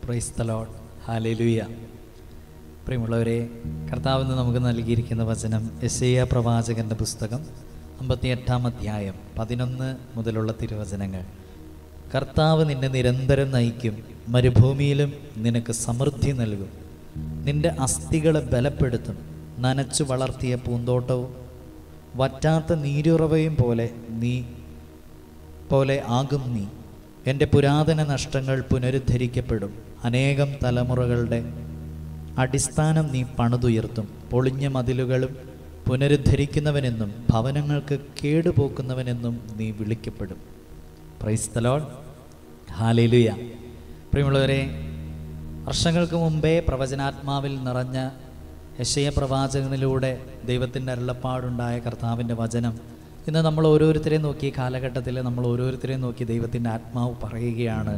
praise the load hallelujah പ്രിയമുള്ളവരെ കർത്താവ് ഇന്ന് നമുക്ക് നൽകിയിരിക്കുന്ന വചനം യശയ്യ പ്രവാചകന്റെ പുസ്തകം അമ്പത്തിയെട്ടാം അധ്യായം പതിനൊന്ന് മുതലുള്ള തിരുവചനങ്ങൾ കർത്താവ് നിന്നെ നിരന്തരം നയിക്കും മരുഭൂമിയിലും നിനക്ക് സമൃദ്ധി നൽകും നിന്റെ അസ്ഥികളെ ബലപ്പെടുത്തും നനച്ചു വളർത്തിയ പൂന്തോട്ടവും വറ്റാത്ത നീരുറവയും പോലെ നീ പോലെ ആകും നീ എൻ്റെ പുരാതന നഷ്ടങ്ങൾ പുനരുദ്ധരിക്കപ്പെടും അനേകം തലമുറകളുടെ അടിസ്ഥാനം നീ പണിതുയർത്തും പൊളിഞ്ഞ മതിലുകളും പുനരുദ്ധരിക്കുന്നവനെന്നും ഭവനങ്ങൾക്ക് കേടുപോക്കുന്നവനെന്നും നീ വിളിക്കപ്പെടും പ്രൈസ് തലോൺ ഹാലേലുയ പ്രിയമുള്ളവരെ വർഷങ്ങൾക്ക് മുമ്പേ പ്രവചനാത്മാവിൽ നിറഞ്ഞ യശയ പ്രവാചകനിലൂടെ ദൈവത്തിൻ്റെ അരുളപ്പാടുണ്ടായ കർത്താവിൻ്റെ വചനം ഇന്ന് നമ്മൾ ഓരോരുത്തരെയും നോക്കി ഈ കാലഘട്ടത്തിൽ നമ്മൾ ഓരോരുത്തരെയും നോക്കി ദൈവത്തിൻ്റെ ആത്മാവ് പറയുകയാണ്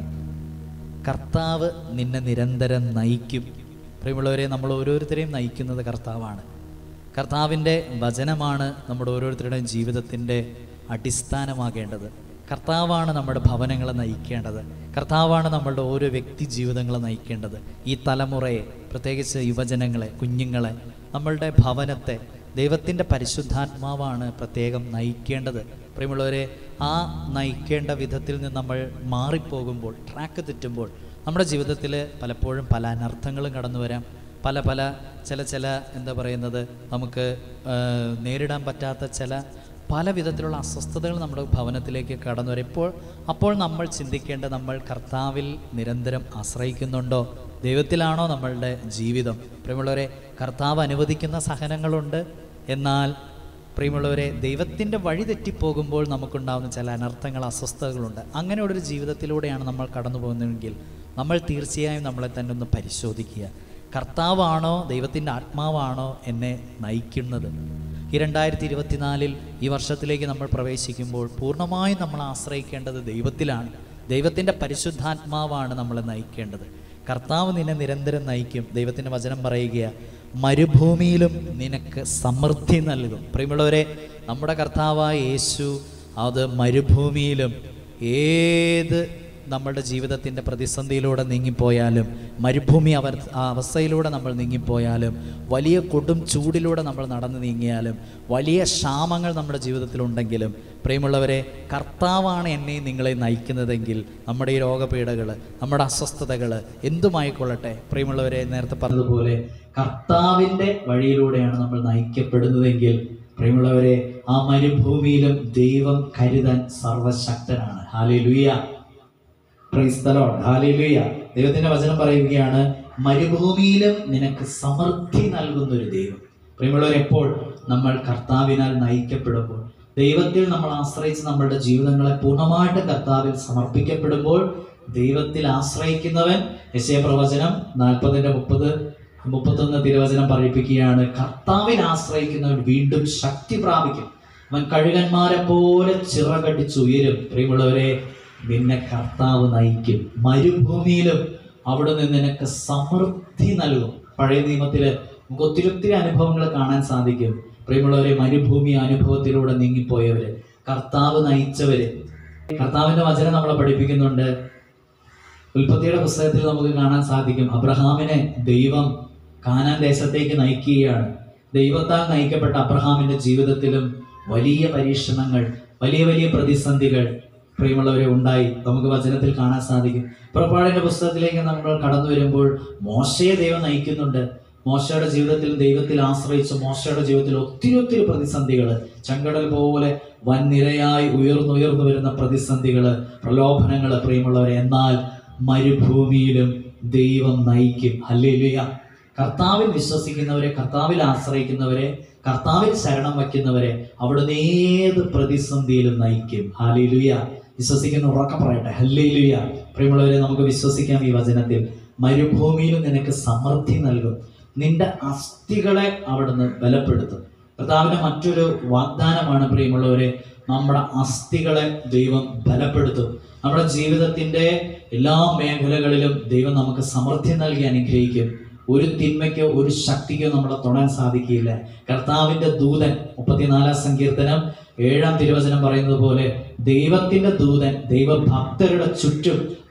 കർത്താവ് നിന്നെ നിരന്തരം നയിക്കും പ്രിയമുള്ളവരെ നമ്മൾ ഓരോരുത്തരെയും നയിക്കുന്നത് കർത്താവാണ് കർത്താവിൻ്റെ വചനമാണ് നമ്മുടെ ഓരോരുത്തരുടെയും ജീവിതത്തിൻ്റെ അടിസ്ഥാനമാകേണ്ടത് കർത്താവാണ് നമ്മുടെ ഭവനങ്ങളെ നയിക്കേണ്ടത് കർത്താവാണ് നമ്മളുടെ ഓരോ വ്യക്തി ജീവിതങ്ങളെ നയിക്കേണ്ടത് ഈ തലമുറയെ പ്രത്യേകിച്ച് യുവജനങ്ങളെ കുഞ്ഞുങ്ങളെ നമ്മളുടെ ഭവനത്തെ ദൈവത്തിൻ്റെ പരിശുദ്ധാത്മാവാണ് പ്രത്യേകം നയിക്കേണ്ടത് പ്രിയമുള്ളവരെ ആ നയിക്കേണ്ട വിധത്തിൽ നിന്ന് നമ്മൾ മാറിപ്പോകുമ്പോൾ ട്രാക്ക് തെറ്റുമ്പോൾ നമ്മുടെ ജീവിതത്തിൽ പലപ്പോഴും പല അനർത്ഥങ്ങളും കടന്നു വരാം പല പല ചില ചില എന്താ പറയുന്നത് നമുക്ക് ആ, നേരിടാൻ പറ്റാത്ത ചില പല വിധത്തിലുള്ള അസ്വസ്ഥതകൾ നമ്മുടെ ഭവനത്തിലേക്ക് കടന്നു വരും ഇപ്പോൾ അപ്പോൾ നമ്മൾ ചിന്തിക്കേണ്ട നമ്മൾ കർത്താവിൽ നിരന്തരം ആശ്രയിക്കുന്നുണ്ടോ ദൈവത്തിലാണോ നമ്മളുടെ ജീവിതം പ്രിയമുള്ളവരെ കർത്താവ് അനുവദിക്കുന്ന സഹനങ്ങളുണ്ട് എന്നാൽ പ്രിയമുള്ളവരെ ദൈവത്തിൻ്റെ വഴി തെറ്റിപ്പോകുമ്പോൾ നമുക്കുണ്ടാകുന്ന ചില അനർത്ഥങ്ങൾ അസ്വസ്ഥതകളുണ്ട് അങ്ങനെയുള്ളൊരു ജീവിതത്തിലൂടെയാണ് നമ്മൾ കടന്നു പോകുന്നതെങ്കിൽ നമ്മൾ തീർച്ചയായും നമ്മളെ തന്നെ ഒന്ന് പരിശോധിക്കുക കർത്താവാണോ ദൈവത്തിൻ്റെ ആത്മാവാണോ എന്നെ നയിക്കുന്നത് ഈ രണ്ടായിരത്തി ഇരുപത്തിനാലിൽ ഈ വർഷത്തിലേക്ക് നമ്മൾ പ്രവേശിക്കുമ്പോൾ പൂർണ്ണമായും നമ്മൾ ആശ്രയിക്കേണ്ടത് ദൈവത്തിലാണ് ദൈവത്തിൻ്റെ പരിശുദ്ധാത്മാവാണ് നമ്മളെ നയിക്കേണ്ടത് കർത്താവ് നിന്നെ നിരന്തരം നയിക്കും ദൈവത്തിൻ്റെ വചനം പറയുക മരുഭൂമിയിലും നിനക്ക് സമൃദ്ധി നൽകും പ്രിയമുള്ളവരെ നമ്മുടെ കർത്താവായ യേശു അത് മരുഭൂമിയിലും ഏത് നമ്മളുടെ ജീവിതത്തിൻ്റെ പ്രതിസന്ധിയിലൂടെ നീങ്ങിപ്പോയാലും മരുഭൂമി അവർ ആ അവസ്ഥയിലൂടെ നമ്മൾ നീങ്ങിപ്പോയാലും വലിയ കൊടും ചൂടിലൂടെ നമ്മൾ നടന്നു നീങ്ങിയാലും വലിയ ക്ഷാമങ്ങൾ നമ്മുടെ ജീവിതത്തിലുണ്ടെങ്കിലും പ്രിയമുള്ളവരെ കർത്താവാണ് എന്നെ നിങ്ങളെ നയിക്കുന്നതെങ്കിൽ നമ്മുടെ ഈ രോഗപീഠകൾ നമ്മുടെ അസ്വസ്ഥതകൾ എന്തുമായിക്കൊള്ളട്ടെ പ്രിയമുള്ളവരെ നേരത്തെ പറഞ്ഞതുപോലെ കർത്താവിൻ്റെ വഴിയിലൂടെയാണ് നമ്മൾ നയിക്കപ്പെടുന്നതെങ്കിൽ പ്രിയമുള്ളവരെ ആ മരുഭൂമിയിലും ദൈവം കരുതാൻ സർവശക്തനാണ് ഹാലി പ്രൈസ് ദ ലോർഡ് ഹാലേലൂയ ദൈവത്തിന്റെ വചനം പറയുകയാണ് മരുഭൂമിയിലും നിനക്ക് സമൃദ്ധി നൽകുന്ന ഒരു ദൈവം പ്രിയമുള്ളവർ എപ്പോൾ നമ്മൾ കർത്താവിനാൽ നയിക്കപ്പെടുമ്പോൾ ദൈവത്തിൽ നമ്മൾ ആശ്രയിച്ച് നമ്മളുടെ ജീവിതങ്ങളെ പൂർണ്ണമായിട്ട് കർത്താവിൽ സമർപ്പിക്കപ്പെടുമ്പോൾ ദൈവത്തിൽ ആശ്രയിക്കുന്നവൻ യശയ പ്രവചനം നാൽപ്പതിന്റെ മുപ്പത് മുപ്പത്തൊന്ന് തിരുവചനം പഠിപ്പിക്കുകയാണ് കർത്താവിൽ ആശ്രയിക്കുന്നവൻ വീണ്ടും ശക്തി പ്രാപിക്കും അവൻ കഴുകന്മാരെ പോലെ ചിറകടിച്ചുയരും പ്രിയമുള്ളവരെ നിന്നെ കർത്താവ് നയിക്കും മരുഭൂമിയിലും അവിടെ നിന്ന് നിനക്ക് സമൃദ്ധി നൽകും പഴയ നിയമത്തില് നമുക്ക് ഒത്തിരി ഒത്തിരി അനുഭവങ്ങൾ കാണാൻ സാധിക്കും പ്രിയമുള്ളവരെ മരുഭൂമി അനുഭവത്തിലൂടെ നീങ്ങിപ്പോയവര് കർത്താവ് നയിച്ചവര് കർത്താവിന്റെ വചനം നമ്മളെ പഠിപ്പിക്കുന്നുണ്ട് ഉൽപ്പത്തിയുടെ പുസ്തകത്തിൽ നമുക്ക് കാണാൻ സാധിക്കും അബ്രഹാമിനെ ദൈവം കാനാൻ ദേശത്തേക്ക് നയിക്കുകയാണ് ദൈവത്താൽ നയിക്കപ്പെട്ട അബ്രഹാമിന്റെ ജീവിതത്തിലും വലിയ പരീക്ഷണങ്ങൾ വലിയ വലിയ പ്രതിസന്ധികൾ പ്രിയമുള്ളവരെ ഉണ്ടായി നമുക്ക് വചനത്തിൽ കാണാൻ സാധിക്കും പുറപ്പാടിന്റെ പുസ്തകത്തിലേക്ക് നമ്മൾ കടന്നു വരുമ്പോൾ മോശയെ ദൈവം നയിക്കുന്നുണ്ട് മോശയുടെ ജീവിതത്തിൽ ദൈവത്തിൽ ആശ്രയിച്ച് മോശയുടെ ജീവിതത്തിൽ ഒത്തിരി ഒത്തിരി പ്രതിസന്ധികൾ ചെങ്കടൽ പോലെ വൻനിരയായി ഉയർന്നുയർന്നു വരുന്ന പ്രതിസന്ധികൾ പ്രലോഭനങ്ങൾ പ്രിയമുള്ളവരെ എന്നാൽ മരുഭൂമിയിലും ദൈവം നയിക്കും ഹല്ലേലൂയ കർത്താവിൽ വിശ്വസിക്കുന്നവരെ കർത്താവിൽ ആശ്രയിക്കുന്നവരെ കർത്താവിൽ ശരണം വയ്ക്കുന്നവരെ അവിടുന്ന് ഏത് പ്രതിസന്ധിയിലും നയിക്കും ഹാലേലുയ വിശ്വസിക്കുന്ന ഉറക്കം പറയട്ടെ ഹല്ലേലുയ പ്രിയമുള്ളവരെ നമുക്ക് വിശ്വസിക്കാം ഈ വചനത്തിൽ മരുഭൂമിയിലും നിനക്ക് സമൃദ്ധി നൽകും നിന്റെ അസ്ഥികളെ അവിടുന്ന് ബലപ്പെടുത്തും കർത്താവിന്റെ മറ്റൊരു വാഗ്ദാനമാണ് പ്രിയമുള്ളവരെ നമ്മുടെ അസ്ഥികളെ ദൈവം ബലപ്പെടുത്തും നമ്മുടെ ജീവിതത്തിന്റെ എല്ലാ മേഖലകളിലും ദൈവം നമുക്ക് സമൃദ്ധി നൽകി അനുഗ്രഹിക്കും ഒരു തിന്മയ്ക്കോ ഒരു ശക്തിക്കോ നമ്മളെ തൊടാൻ സാധിക്കില്ല കർത്താവിന്റെ ദൂതൻ മുപ്പത്തിനാലാം സങ്കീർത്തനം ഏഴാം തിരുവചനം പറയുന്നത് പോലെ ദൈവത്തിന്റെ ദൂതൻ ദൈവഭക്തരുടെ ചുറ്റും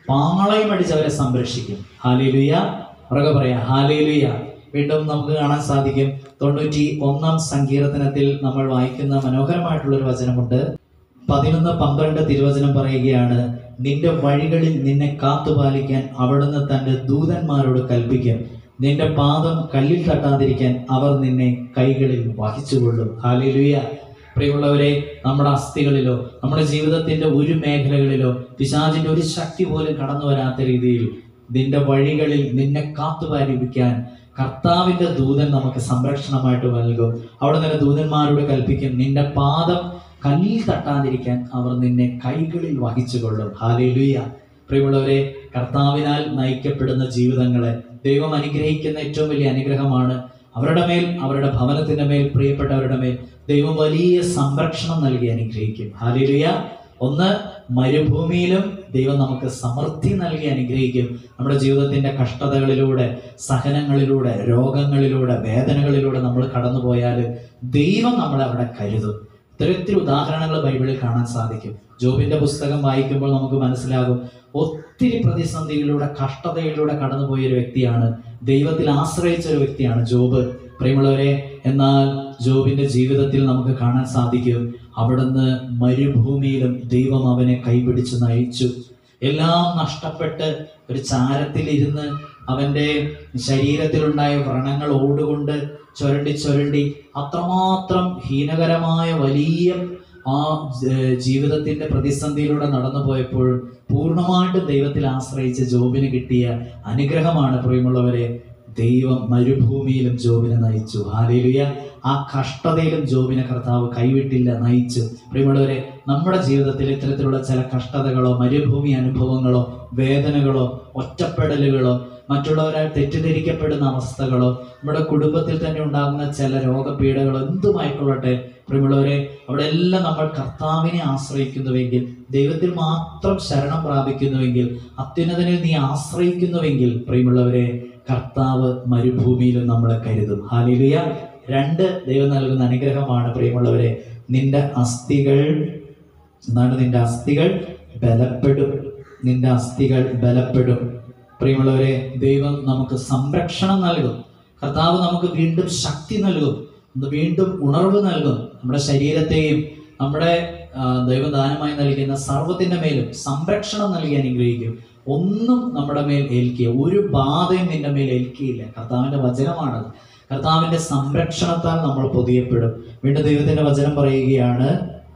പാളയം അടിച്ച് അവരെ സംരക്ഷിക്കും ഹാലേലുയ ഉറക്കെ പറയാം ഹാലേലുയ വീണ്ടും നമുക്ക് കാണാൻ സാധിക്കും തൊണ്ണൂറ്റി ഒന്നാം സങ്കീർത്തനത്തിൽ നമ്മൾ വായിക്കുന്ന മനോഹരമായിട്ടുള്ള ഒരു വചനമുണ്ട് പതിനൊന്ന് പന്ത്രണ്ട് തിരുവചനം പറയുകയാണ് നിന്റെ വഴികളിൽ നിന്നെ കാത്തുപാലിക്കാൻ അവിടുന്ന് തന്റെ ദൂതന്മാരോട് കൽപ്പിക്കും നിന്റെ പാദം കല്ലിൽ തട്ടാതിരിക്കാൻ അവർ നിന്നെ കൈകളിൽ വഹിച്ചുകൊള്ളും ഹാലേലുയ പ്രിയമുള്ളവരെ നമ്മുടെ അസ്ഥികളിലോ നമ്മുടെ ജീവിതത്തിന്റെ ഒരു മേഖലകളിലോ പിശാചിന്റെ ഒരു ശക്തി പോലും കടന്നു വരാത്ത രീതിയിൽ നിന്റെ വഴികളിൽ നിന്നെ കാത്തുപാലിപ്പിക്കാൻ കർത്താവിന്റെ ദൂതൻ നമുക്ക് സംരക്ഷണമായിട്ട് നൽകും അവിടെ നിന്ന് ദൂതന്മാരോട് കൽപ്പിക്കും നിന്റെ പാദം കല്ലിൽ തട്ടാതിരിക്കാൻ അവർ നിന്നെ കൈകളിൽ വഹിച്ചുകൊള്ളും ഹാലേലുയ പ്രിയമുള്ളവരെ കർത്താവിനാൽ നയിക്കപ്പെടുന്ന ജീവിതങ്ങളെ ദൈവം അനുഗ്രഹിക്കുന്ന ഏറ്റവും വലിയ അനുഗ്രഹമാണ് അവരുടെ മേൽ അവരുടെ ഭവനത്തിന്റെ മേൽ പ്രിയപ്പെട്ടവരുടെ മേൽ ദൈവം വലിയ സംരക്ഷണം നൽകി അനുഗ്രഹിക്കും ഹാലേലുയ ഒന്ന് മരുഭൂമിയിലും ദൈവം നമുക്ക് സമൃദ്ധി നൽകി അനുഗ്രഹിക്കും നമ്മുടെ ജീവിതത്തിന്റെ കഷ്ടതകളിലൂടെ സഹനങ്ങളിലൂടെ രോഗങ്ങളിലൂടെ വേദനകളിലൂടെ നമ്മൾ കടന്നുപോയാൽ ദൈവം നമ്മളെ അവിടെ കരുതും ഇത്തരത്തിൽ ഉദാഹരണങ്ങൾ ബൈബിളിൽ കാണാൻ സാധിക്കും ജോബിന്റെ പുസ്തകം വായിക്കുമ്പോൾ നമുക്ക് മനസ്സിലാകും ഒത്തിരി പ്രതിസന്ധികളിലൂടെ കഷ്ടതയിലൂടെ കടന്നുപോയ ഒരു വ്യക്തിയാണ് ദൈവത്തിൽ ആശ്രയിച്ച ഒരു വ്യക്തിയാണ് ജോബ് പ്രിയമുള്ളവരെ എന്നാൽ ജോബിന്റെ ജീവിതത്തിൽ നമുക്ക് കാണാൻ സാധിക്കും അവിടുന്ന് മരുഭൂമിയിലും ദൈവം അവനെ കൈപിടിച്ച് നയിച്ചു എല്ലാം നഷ്ടപ്പെട്ട് ഒരു ചാരത്തിലിരുന്ന് അവന്റെ ശരീരത്തിലുണ്ടായ വ്രണങ്ങൾ ഓടുകൊണ്ട് ചുരണ്ടി ചുരണ്ടി അത്രമാത്രം ഹീനകരമായ വലിയ ആ ജ- ജീവിതത്തിന്റെ പ്രതിസന്ധിയിലൂടെ നടന്നു പോയപ്പോഴും പൂർണ്ണമായിട്ടും ദൈവത്തിൽ ആശ്രയിച്ച ജോബിന് കിട്ടിയ അനുഗ്രഹമാണ് പ്രിയമുള്ളവരെ ദൈവം മരുഭൂമിയിലും ജോബിനെ നയിച്ചു ഹാലേലുയ ആ കഷ്ടതയിലും ജോബിനെ കർത്താവ് കൈവിട്ടില്ല നയിച്ചു പ്രിയമുള്ളവരെ നമ്മുടെ ജീവിതത്തിൽ ഇത്തരത്തിലുള്ള ചില കഷ്ടതകളോ മരുഭൂമി അനുഭവങ്ങളോ വേദനകളോ ഒറ്റപ്പെടലുകളോ മറ്റുള്ളവരാൽ തെറ്റിദ്ധരിക്കപ്പെടുന്ന അവസ്ഥകളോ നമ്മുടെ കുടുംബത്തിൽ തന്നെ ഉണ്ടാകുന്ന ചില രോഗപീഠകളോ എന്തുമായിക്കൊള്ളട്ടെ പ്രിയമുള്ളവരെ അവിടെ എല്ലാം നമ്മൾ കർത്താവിനെ ആശ്രയിക്കുന്നുവെങ്കിൽ ദൈവത്തിൽ മാത്രം ശരണം പ്രാപിക്കുന്നുവെങ്കിൽ അത്യുന്നതനിൽ നീ ആശ്രയിക്കുന്നുവെങ്കിൽ പ്രിയമുള്ളവരെ കർത്താവ് മരുഭൂമിയിലും നമ്മളെ കരുതും ഹാലിലിയ രണ്ട് ദൈവം നൽകുന്ന അനുഗ്രഹമാണ് പ്രിയമുള്ളവരെ നിന്റെ അസ്ഥികൾ എന്താണ് നിന്റെ അസ്ഥികൾ ബലപ്പെടും നിന്റെ അസ്ഥികൾ ബലപ്പെടും പ്രിയമുള്ളവരെ ദൈവം നമുക്ക് സംരക്ഷണം നൽകും കർത്താവ് നമുക്ക് വീണ്ടും ശക്തി നൽകും ഒന്ന് വീണ്ടും ഉണർവ് നൽകും നമ്മുടെ ശരീരത്തെയും നമ്മുടെ ആ, ദൈവം ദാനമായി നൽകുന്ന സർവ്വത്തിന്റെ മേലും സംരക്ഷണം നൽകി അനുഗ്രഹിക്കും ഒന്നും നമ്മുടെ മേൽ ഏൽക്കുക ഒരു ബാധയും നിന്റെ മേൽ ഏൽക്കുകയില്ല കർത്താവിന്റെ വചനമാണത് കർത്താവിന്റെ സംരക്ഷണത്താൽ നമ്മൾ പൊതിയപ്പെടും വീണ്ടും ദൈവത്തിന്റെ വചനം പറയുകയാണ്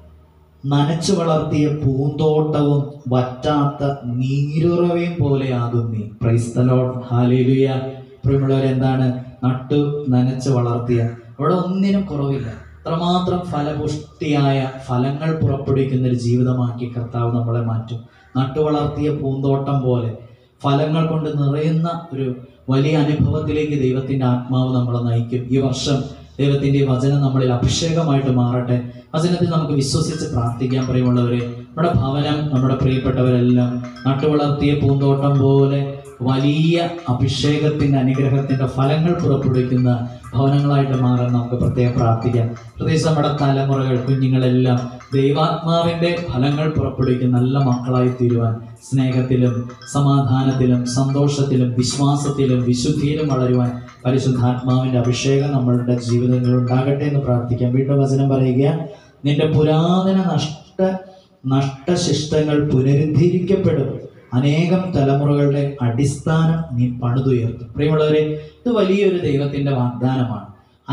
നനച്ചു വളർത്തിയ പൂന്തോട്ടവും വറ്റാത്ത നീരുറവയും പോലെയാകും നീ ക്രൈസ്തലോൺ ഹാലേലുയ പ്രിയമുള്ളവർ എന്താണ് നട്ടു നനച്ചു വളർത്തിയ അവിടെ ഒന്നിനും കുറവില്ല അത്രമാത്രം ഫലപുഷ്ടിയായ ഫലങ്ങൾ പുറപ്പെടുവിക്കുന്ന ഒരു ജീവിതമാക്കി കർത്താവ് നമ്മളെ മാറ്റും നട്ടു വളർത്തിയ പൂന്തോട്ടം പോലെ ഫലങ്ങൾ കൊണ്ട് നിറയുന്ന ഒരു വലിയ അനുഭവത്തിലേക്ക് ദൈവത്തിന്റെ ആത്മാവ് നമ്മളെ നയിക്കും ഈ വർഷം ദൈവത്തിന്റെ ഈ വചനം നമ്മളിൽ അഭിഷേകമായിട്ട് മാറട്ടെ വചനത്തിൽ നമുക്ക് വിശ്വസിച്ച് പ്രാർത്ഥിക്കാൻ പ്രിയമുള്ളവരെ നമ്മുടെ ഭവനം നമ്മുടെ പ്രിയപ്പെട്ടവരെല്ലാം നട്ടുവളർത്തിയ പൂന്തോട്ടം പോലെ വലിയ അഭിഷേകത്തിന്റെ അനുഗ്രഹത്തിന്റെ ഫലങ്ങൾ പുറപ്പെടുവിക്കുന്ന ഭവനങ്ങളായിട്ട് മാറാൻ നമുക്ക് പ്രത്യേകം പ്രാർത്ഥിക്കാം പ്രത്യേകിച്ച് നമ്മുടെ തലമുറകൾ കുഞ്ഞുങ്ങളെല്ലാം ദൈവാത്മാവിന്റെ ഫലങ്ങൾ പുറപ്പെടുവിക്കുന്ന നല്ല മക്കളായി തീരുവാൻ സ്നേഹത്തിലും സമാധാനത്തിലും സന്തോഷത്തിലും വിശ്വാസത്തിലും വിശുദ്ധിയിലും വളരുവാൻ പരിശുദ്ധാത്മാവിന്റെ അഭിഷേകം നമ്മളുടെ ജീവിതങ്ങളിൽ ഉണ്ടാകട്ടെ എന്ന് പ്രാർത്ഥിക്കാം വീണ്ടും വചനം പറയുക നിന്റെ പുരാതന നഷ്ട നഷ്ടശിഷ്ടങ്ങൾ പുനരുദ്ധരിക്കപ്പെടും അനേകം തലമുറകളുടെ അടിസ്ഥാനം നീ പണിതുയർത്തും പ്രിയമുള്ളവരെ ഇത് വലിയൊരു ദൈവത്തിന്റെ വാഗ്ദാനമാണ്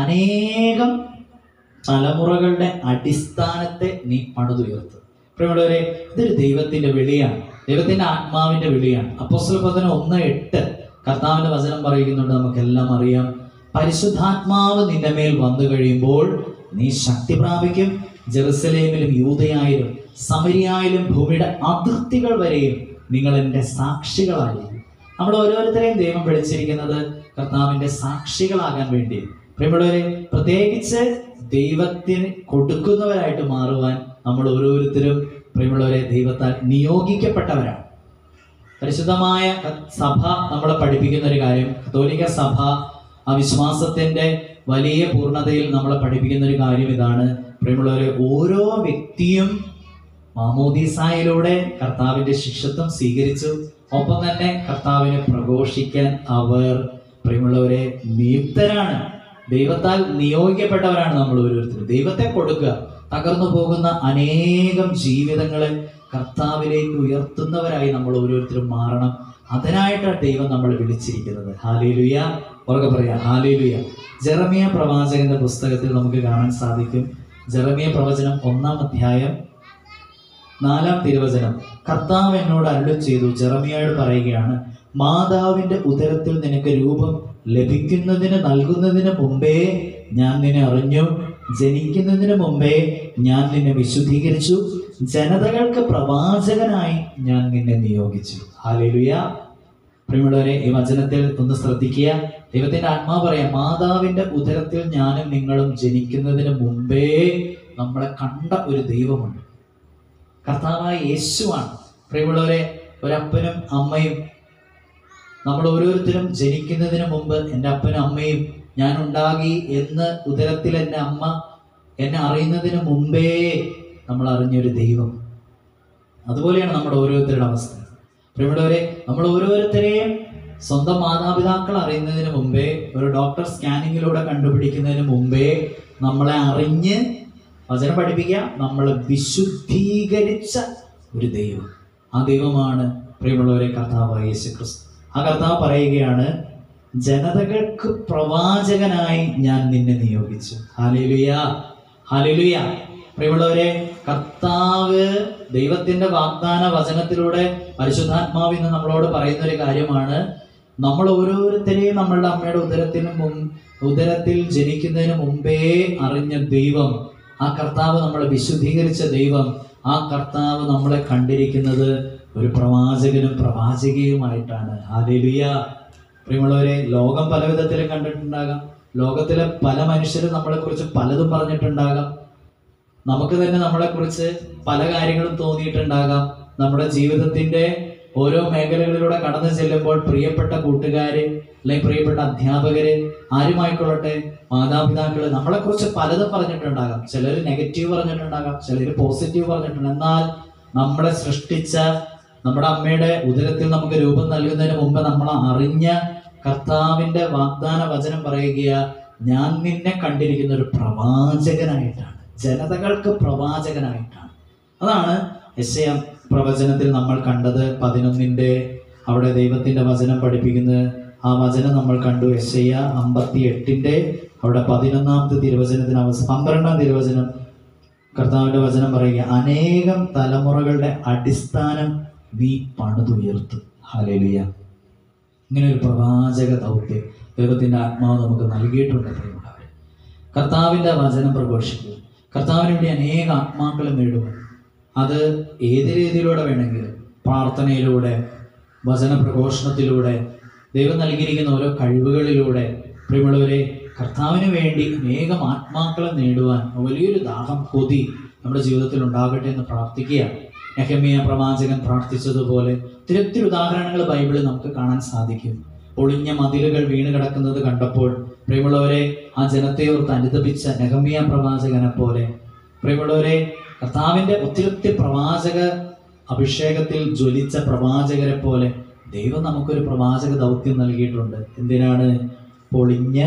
അനേകം തലമുറകളുടെ അടിസ്ഥാനത്തെ നീ പണിതുയർത്തും പ്രിയമുള്ളവരെ ഇതൊരു ദൈവത്തിന്റെ വിളിയാണ് ദൈവത്തിന്റെ ആത്മാവിന്റെ വിളിയാണ് അപ്പോസ്തല പതനം ഒന്ന് എട്ട് കർത്താവിന്റെ വചനം പറയുന്നുണ്ട് നമുക്കെല്ലാം അറിയാം പരിശുദ്ധാത്മാവ് നിന്റെ മേൽ വന്നു കഴിയുമ്പോൾ നീ ശക്തി പ്രാപിക്കും ജെറുസലേമിലും യൂതയായാലും സമരിയായാലും ഭൂമിയുടെ അതിർത്തികൾ വരെയും നിങ്ങൾ എൻ്റെ സാക്ഷികളായിരിക്കും നമ്മൾ ഓരോരുത്തരെയും ദൈവം വിളിച്ചിരിക്കുന്നത് കർത്താവിന്റെ സാക്ഷികളാകാൻ വേണ്ടി പ്രിയമുള്ളവരെ പ്രത്യേകിച്ച് ദൈവത്തിന് കൊടുക്കുന്നവരായിട്ട് മാറുവാൻ നമ്മൾ ഓരോരുത്തരും പ്രിയമുള്ളവരെ ദൈവത്താൽ നിയോഗിക്കപ്പെട്ടവരാണ് പരിശുദ്ധമായ ക- സഭ നമ്മളെ പഠിപ്പിക്കുന്ന ഒരു കാര്യം കത്തോലിക്ക സഭ ആ വിശ്വാസത്തിന്റെ വലിയ പൂർണ്ണതയിൽ നമ്മളെ പഠിപ്പിക്കുന്ന ഒരു കാര്യം ഇതാണ് പ്രിയമുള്ളവരെ ഓരോ വ്യക്തിയും മാമോദീസായിലൂടെ കർത്താവിന്റെ ശിഷ്യത്വം സ്വീകരിച്ചു ഒപ്പം തന്നെ കർത്താവിനെ പ്രഘോഷിക്കാൻ അവർ പ്രിയമുള്ളവരെ നിയുക്തരാണ് ദൈവത്താൽ നിയോഗിക്കപ്പെട്ടവരാണ് നമ്മൾ ഓരോരുത്തരും ദൈവത്തെ കൊടുക്കുക തകർന്നു പോകുന്ന അനേകം ജീവിതങ്ങളെ കർത്താവിലേക്ക് ഉയർത്തുന്നവരായി നമ്മൾ ഓരോരുത്തരും മാറണം അതിനായിട്ടാണ് ദൈവം നമ്മൾ വിളിച്ചിരിക്കുന്നത് ഹാലേലുയ ഉറക്കെ പറയാം ഹാലേലുയ ജെറമിയ പ്രവാചകന്റെ പുസ്തകത്തിൽ നമുക്ക് കാണാൻ സാധിക്കും ജെറമിയ പ്രവചനം ഒന്നാം അധ്യായം നാലാം തിരുവചനം കർത്താവ് എന്നോട് അരുളി ചെയ്തു ജെറമിയോട് പറയുകയാണ് മാതാവിന്റെ ഉദരത്തിൽ നിനക്ക് രൂപം ലഭിക്കുന്നതിന് നൽകുന്നതിന് മുമ്പേ ഞാൻ നിന്നെ അറിഞ്ഞു ജനിക്കുന്നതിന് മുമ്പേ ഞാൻ നിന്നെ വിശുദ്ധീകരിച്ചു ജനതകൾക്ക് പ്രവാചകനായി ഞാൻ നിന്നെ നിയോഗിച്ചു ഹാലേലുയ പ്രിയമുള്ളവരെ ഈ വചനത്തിൽ ഒന്ന് ശ്രദ്ധിക്കുക ദൈവത്തിന്റെ ആത്മാവ് പറയാം മാതാവിന്റെ ഉദരത്തിൽ ഞാനും നിങ്ങളും ജനിക്കുന്നതിന് മുമ്പേ നമ്മളെ കണ്ട ഒരു ദൈവമുണ്ട് കർത്താവായ യേശുവാണ് പ്രിയമുള്ളവരെ ഒരപ്പനും അമ്മയും നമ്മൾ ഓരോരുത്തരും ജനിക്കുന്നതിന് മുമ്പ് എൻ്റെ അപ്പനും അമ്മയും ഞാൻ ഉണ്ടാകി എന്ന് ഉദരത്തിൽ എൻ്റെ അമ്മ എന്നെ അറിയുന്നതിന് മുമ്പേ നമ്മൾ അറിഞ്ഞൊരു ദൈവം അതുപോലെയാണ് നമ്മുടെ ഓരോരുത്തരുടെ അവസ്ഥ പ്രിയമുള്ളവരെ നമ്മൾ ഓരോരുത്തരെയും സ്വന്തം മാതാപിതാക്കൾ അറിയുന്നതിന് മുമ്പേ ഒരു ഡോക്ടർ സ്കാനിങ്ങിലൂടെ കണ്ടുപിടിക്കുന്നതിന് മുമ്പേ നമ്മളെ അറിഞ്ഞ് വചനം പഠിപ്പിക്കുക നമ്മളെ വിശുദ്ധീകരിച്ച ഒരു ദൈവം ആ ദൈവമാണ് പ്രിയമുള്ളവരെ കർത്താവായ യേശു ക്രിസ്തു ആ കർത്താവ് പറയുകയാണ് ജനതകൾക്ക് പ്രവാചകനായി ഞാൻ നിന്നെ നിയോഗിച്ചു ഹാലേലുയ ഹാലേലുയ പ്രിയമുള്ളവരെ കർത്താവ് ദൈവത്തിന്റെ വാഗ്ദാന വചനത്തിലൂടെ പരിശുദ്ധാത്മാവ് ഇന്ന് നമ്മളോട് പറയുന്ന ഒരു കാര്യമാണ് നമ്മൾ ഓരോരുത്തരെയും നമ്മളുടെ അമ്മയുടെ ഉദരത്തിന് മുൻ ഉദരത്തിൽ ജനിക്കുന്നതിന് മുമ്പേ അറിഞ്ഞ ദൈവം ആ കർത്താവ് നമ്മളെ വിശുദ്ധീകരിച്ച ദൈവം ആ കർത്താവ് നമ്മളെ കണ്ടിരിക്കുന്നത് ഒരു പ്രവാചകനും പ്രവാചകയുമായിട്ടാണ് ഹാലേലുയ പ്രിയമുള്ളവരെ ലോകം പല വിധത്തിലും കണ്ടിട്ടുണ്ടാകാം ലോകത്തിലെ പല മനുഷ്യരും നമ്മളെ കുറിച്ച് പലതും പറഞ്ഞിട്ടുണ്ടാകാം നമുക്ക് തന്നെ നമ്മളെ കുറിച്ച് പല കാര്യങ്ങളും തോന്നിയിട്ടുണ്ടാകാം നമ്മുടെ ജീവിതത്തിന്റെ ഓരോ മേഖലകളിലൂടെ കടന്നു ചെല്ലുമ്പോൾ പ്രിയപ്പെട്ട കൂട്ടുകാര് അല്ലെങ്കിൽ പ്രിയപ്പെട്ട അധ്യാപകര് ആരുമായിക്കൊള്ളട്ടെ മാതാപിതാക്കള് നമ്മളെ കുറിച്ച് പലതും പറഞ്ഞിട്ടുണ്ടാകാം ചിലർ നെഗറ്റീവ് പറഞ്ഞിട്ടുണ്ടാകാം ചിലർ പോസിറ്റീവ് പറഞ്ഞിട്ടുണ്ട് എന്നാൽ നമ്മളെ സൃഷ്ടിച്ച നമ്മുടെ അമ്മയുടെ ഉദരത്തിൽ നമുക്ക് രൂപം നൽകുന്നതിന് മുമ്പ് നമ്മൾ അറിഞ്ഞ കർത്താവിന്റെ വാഗ്ദാന വചനം പറയുക ഞാൻ നിന്നെ കണ്ടിരിക്കുന്ന ഒരു പ്രവാചകനായിട്ടാണ് ജനതകൾക്ക് പ്രവാചകനായിട്ടാണ് അതാണ് യശയ പ്രവചനത്തിൽ നമ്മൾ കണ്ടത് പതിനൊന്നിന്റെ അവിടെ ദൈവത്തിന്റെ വചനം പഠിപ്പിക്കുന്നത് ആ വചനം നമ്മൾ കണ്ടു യശയ അമ്പത്തി എട്ടിന്റെ അവിടെ പതിനൊന്നാമത്തെ തിരുവചനത്തിന് അവസാനം പന്ത്രണ്ടാം തിരുവചനം കർത്താവിന്റെ വചനം പറയുക അനേകം തലമുറകളുടെ അടിസ്ഥാനം നീ പണിതുയർത്തു ഹാലേലിയ ഇങ്ങനെ ഒരു പ്രവാചക ദൗത്യം ദൈവത്തിന്റെ ആത്മാവ് നമുക്ക് നൽകിയിട്ടുണ്ട് പ്രിയമുള്ളവരെ കർത്താവിന്റെ വചനം പ്രഘോഷിക്കുക കർത്താവിന് വേണ്ടി അനേക ആത്മാക്കളെ നേടുക അത് ഏത് രീതിയിലൂടെ വേണമെങ്കിലും പ്രാർത്ഥനയിലൂടെ വചന പ്രഘോഷണത്തിലൂടെ ദൈവം നൽകിയിരിക്കുന്ന ഓരോ കഴിവുകളിലൂടെ പ്രിയമുള്ളവരെ കർത്താവിന് വേണ്ടി അനേകം ആത്മാക്കളെ നേടുവാൻ വലിയൊരു ദാഹം കൊതി നമ്മുടെ ജീവിതത്തിൽ ഉണ്ടാകട്ടെ എന്ന് പ്രാർത്ഥിക്കുകയാണ് നെഹമ്യ പ്രവാചകൻ പ്രാർത്ഥിച്ചതുപോലെ ഒത്തിരി ഉദാഹരണങ്ങൾ ബൈബിളിൽ നമുക്ക് കാണാൻ സാധിക്കും ഒളിഞ്ഞ മതിലുകൾ വീണ് കിടക്കുന്നത് കണ്ടപ്പോൾ പ്രിയമുള്ളവരെ ആ ജനത്തെ ഓർത്ത് അനുദപിച്ച നെഹമ്യ പ്രവാചകനെ പോലെ പ്രിയമുള്ളവരെ കർത്താവിന്റെ ഒത്തിരി ഒത്തിരി പ്രവാചക അഭിഷേകത്തിൽ ജ്വലിച്ച പ്രവാചകരെ പോലെ ദൈവം നമുക്കൊരു പ്രവാചക ദൗത്യം നൽകിയിട്ടുണ്ട് എന്തിനാണ് പൊളിഞ്ഞ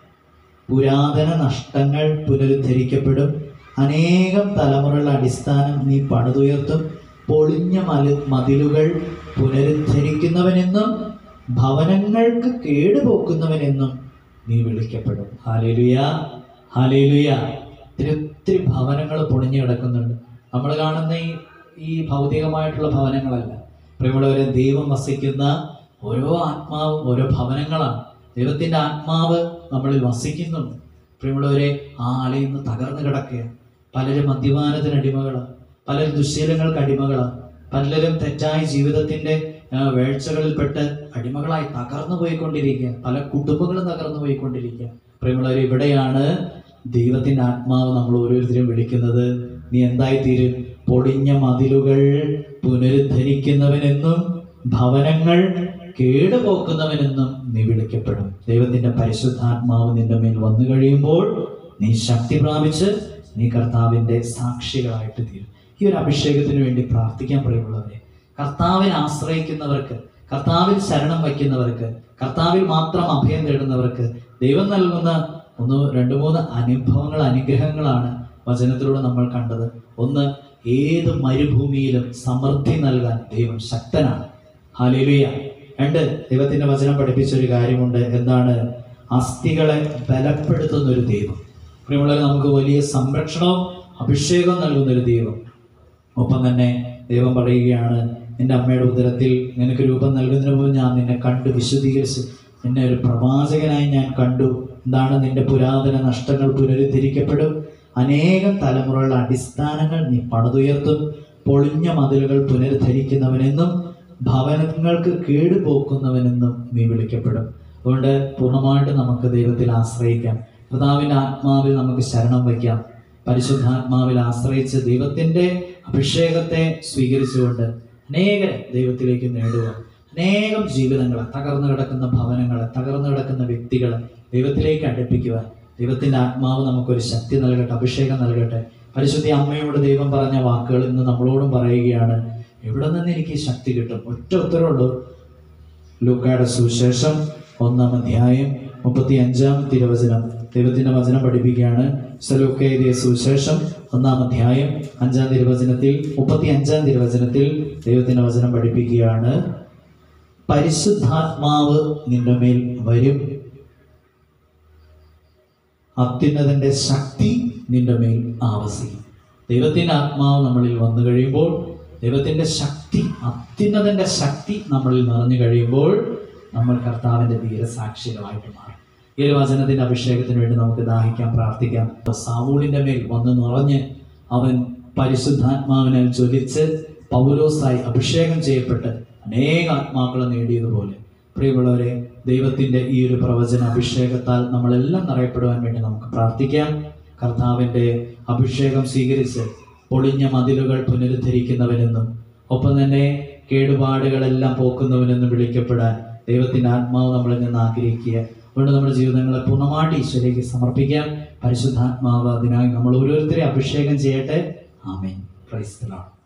പുരാതന നഷ്ടങ്ങൾ പുനരുദ്ധരിക്കപ്പെടും അനേകം തലമുറകളുടെ അടിസ്ഥാനം നീ പണിതുയർത്തും പൊളിഞ്ഞ മല മതിലുകൾ പുനരുദ്ധരിക്കുന്നവനെന്നും ഭവനങ്ങൾക്ക് കേടുപോക്കുന്നവനെന്നും നീ വിളിക്കപ്പെടും ഹാലേലുയ ഹാലേലുയ ഒത്തിരി ഒത്തിരി ഭവനങ്ങൾ പൊളിഞ്ഞു കിടക്കുന്നുണ്ട് നമ്മൾ കാണുന്ന ഈ ഈ ഭൗതികമായിട്ടുള്ള ഭവനങ്ങളല്ല പ്രിയമുള്ളവരെ ദൈവം വസിക്കുന്ന ഓരോ ആത്മാവും ഓരോ ഭവനങ്ങളാണ് ദൈവത്തിന്റെ ആത്മാവ് നമ്മളിൽ വസിക്കുന്നുണ്ട് പ്രിയമുള്ളവരെ ആ ആലയിൽ നിന്ന് തകർന്നു കിടക്കുക പലരും മദ്യപാനത്തിന് അടിമകളാണ് പലരും ദുശ്ശീലങ്ങൾക്ക് അടിമകളാണ് പലരും തെറ്റായ ജീവിതത്തിന്റെ ആ, വീഴ്ചകളിൽപ്പെട്ട് അടിമകളായി തകർന്നു പോയിക്കൊണ്ടിരിക്കുക പല കുടുംബങ്ങളും തകർന്നു പോയിക്കൊണ്ടിരിക്കുക പ്രിയമുള്ളവർ ഇവിടെയാണ് ദൈവത്തിന്റെ ആത്മാവ് നമ്മൾ ഓരോരുത്തരും വിളിക്കുന്നത് നീ എന്തായി തീരും പൊടിഞ്ഞ മതിലുകൾ പുനരുദ്ധരിക്കുന്നവനെന്നും ഭവനങ്ങൾ കേടുപോക്കുന്നവനെന്നും നീ വിളിക്കപ്പെടും ദൈവത്തിന്റെ പരിശുദ്ധാത്മാവ് നിന്റെ മേൽ വന്നു കഴിയുമ്പോൾ നീ ശക്തി പ്രാപിച്ച് നീ കർത്താവിന്റെ സാക്ഷികളായിട്ട് തീരും ഈ ഒരു അഭിഷേകത്തിന് വേണ്ടി പ്രാർത്ഥിക്കാൻ പ്രിയമുള്ളവരെ കർത്താവിൽ ആശ്രയിക്കുന്നവർക്ക് കർത്താവിൽ ശരണം വയ്ക്കുന്നവർക്ക് കർത്താവിൽ മാത്രം അഭയം തേടുന്നവർക്ക് ദൈവം നൽകുന്ന ഒന്ന് രണ്ട് മൂന്ന് അനുഭവങ്ങൾ അനുഗ്രഹങ്ങളാണ് വചനത്തിലൂടെ നമ്മൾ കണ്ടത് ഒന്ന് ഏത് മരുഭൂമിയിലും സമൃദ്ധി നൽകാൻ ദൈവം ശക്തനാണ് ഹാലേലുയ രണ്ട് ദൈവത്തിന്റെ വചനം പഠിപ്പിച്ച ഒരു കാര്യമുണ്ട് എന്താണ് അസ്ഥികളെ ബലപ്പെടുത്തുന്ന ഒരു ദൈവം പ്രിയമുള്ളവരെ നമുക്ക് വലിയ സംരക്ഷണവും അഭിഷേകവും നൽകുന്ന ഒരു ദൈവം ഒപ്പം തന്നെ ദൈവം പറയുകയാണ് എൻ്റെ അമ്മയുടെ ഉദരത്തിൽ നിനക്ക് രൂപം നൽകുന്നതിന് മുമ്പ് ഞാൻ നിന്നെ കണ്ടു വിശദീകരിച്ച് നിന്നെ ഒരു പ്രവാചകനായി ഞാൻ കണ്ടു എന്താണ് നിന്റെ പുരാതന നഷ്ടങ്ങൾ പുനരുദ്ധരിക്കപ്പെടും അനേകം തലമുറകളുടെ അടിസ്ഥാനങ്ങൾ നീ പണിതുയർത്തും പൊളിഞ്ഞ മതിലുകൾ പുനരുദ്ധരിക്കുന്നവനെന്നും ഭവനങ്ങൾക്ക് കേടുപോക്കുന്നവനെന്നും നീ വിളിക്കപ്പെടും അതുകൊണ്ട് പൂർണ്ണമായിട്ട് നമുക്ക് ദൈവത്തിൽ ആശ്രയിക്കാം കർത്താവിൻ്റെ ആത്മാവിൽ നമുക്ക് ശരണം വയ്ക്കാം പരിശുദ്ധാത്മാവിൽ ആശ്രയിച്ച് ദൈവത്തിൻ്റെ അഭിഷേകത്തെ സ്വീകരിച്ചുകൊണ്ട് അനേകം ദൈവത്തിലേക്ക് നേടുക അനേകം ജീവിതങ്ങളെ തകർന്നു കിടക്കുന്ന ഭവനങ്ങളെ തകർന്നു കിടക്കുന്ന വ്യക്തികളെ ദൈവത്തിലേക്ക് അടുപ്പിക്കുക ദൈവത്തിൻ്റെ ആത്മാവ് നമുക്കൊരു ശക്തി നൽകട്ടെ അഭിഷേകം നൽകട്ടെ പരിശുദ്ധ അമ്മയോട് ദൈവം പറഞ്ഞ വാക്കുകൾ ഇന്ന് നമ്മളോടും പറയുകയാണ് എവിടെ നിന്ന് എനിക്ക് ഈ ശക്തി കിട്ടും ഒറ്റ ഉത്തരവുള്ളൂ ലൂക്കായുടെ സുവിശേഷം ഒന്നാം അധ്യായം മുപ്പത്തി അഞ്ചാം തിരുവചനം ദൈവത്തിന്റെ വചനം പഠിപ്പിക്കുകയാണ് സലൂക്ക എഴുതിയ സുവിശേഷം ഒന്നാം അധ്യായം അഞ്ചാം തിരുവചനത്തിൽ മുപ്പത്തി അഞ്ചാം തിരുവചനത്തിൽ ദൈവത്തിന്റെ വചനം പഠിപ്പിക്കുകയാണ് പരിശുദ്ധാത്മാവ് നിന്റെ മേൽ വരും അത്യുന്നതന്റെ ശക്തി നിന്റെ മേൽ ആവസിക്കും ദൈവത്തിന്റെ ആത്മാവ് നമ്മളിൽ വന്നു കഴിയുമ്പോൾ ദൈവത്തിന്റെ ശക്തി അത്യുന്നതന്റെ ശക്തി നമ്മളിൽ നിറഞ്ഞു കഴിയുമ്പോൾ നമ്മൾ കർത്താവിന്റെ ധീരസാക്ഷികളായിട്ട് മാറും ഈ ഒരു വചനത്തിന്റെ അഭിഷേകത്തിന് വേണ്ടി നമുക്ക് ദാഹിക്കാം പ്രാർത്ഥിക്കാം സാവൂളിന്റെ മേൽ വന്ന് നിറഞ്ഞ് അവൻ പരിശുദ്ധാത്മാവിനാൽ ജ്വലിച്ച് പൗലോസായി അഭിഷേകം ചെയ്യപ്പെട്ട് അനേക ആത്മാക്കളെ നേടിയതുപോലെ പ്രിയമുള്ളവരെ ദൈവത്തിന്റെ ഈ ഒരു പ്രവചന അഭിഷേകത്താൽ നമ്മളെല്ലാം നിറയപ്പെടുവാൻ വേണ്ടി നമുക്ക് പ്രാർത്ഥിക്കാം കർത്താവിന്റെ അഭിഷേകം സ്വീകരിച്ച് പൊളിഞ്ഞ മതിലുകൾ പുനരുദ്ധരിക്കുന്നവനെന്നും ഒപ്പം തന്നെ കേടുപാടുകളെല്ലാം പോക്കുന്നവനെന്നും വിളിക്കപ്പെടാൻ ദൈവത്തിന്റെ ആത്മാവ് നമ്മളിൽ നിന്ന് ആഗ്രഹിക്കുക അതുകൊണ്ട് നമ്മുടെ ജീവിതങ്ങളെ പൂർണ്ണമായിട്ട് ഈശ്വരേക്ക് സമർപ്പിക്കാം പരിശുദ്ധാത്മാവ് അതിനായി നമ്മൾ ഓരോരുത്തരെ അഭിഷേകം ചെയ്യട്ടെ ആമേൻ ക്രൈസ്തലാണ്